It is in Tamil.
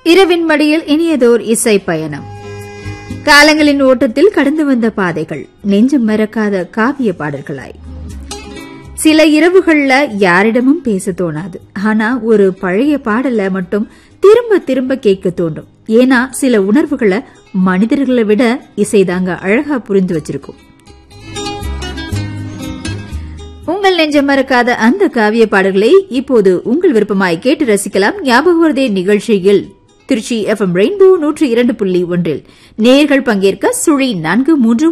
இரவின் மடியில் இனியதோர் இசை பயணம் காலங்களின் ஓட்டத்தில் கடந்து வந்த பாதைகள் நெஞ்சம் மறக்காத காவிய பாடல்களாய் சில இரவுகள்ல யாரிடமும் பேச தோணாது ஆனா ஒரு பழைய பாடல மட்டும் திரும்ப திரும்ப கேட்க தோண்டும் ஏன்னா சில உணர்வுகளை மனிதர்களை விட இசைதாங்க அழகா புரிந்து வச்சிருக்கும் உங்கள் நெஞ்சம் மறக்காத அந்த காவிய பாடல்களை இப்போது உங்கள் விருப்பமாய் கேட்டு ரசிக்கலாம் ஞாபகவர்தே நிகழ்ச்சியில் திருச்சி எஃப்எம் ரெயின்போ நூற்றி இரண்டு புள்ளி ஒன்றில் நேர்கள் பங்கேற்க சுழி நான்கு மூன்று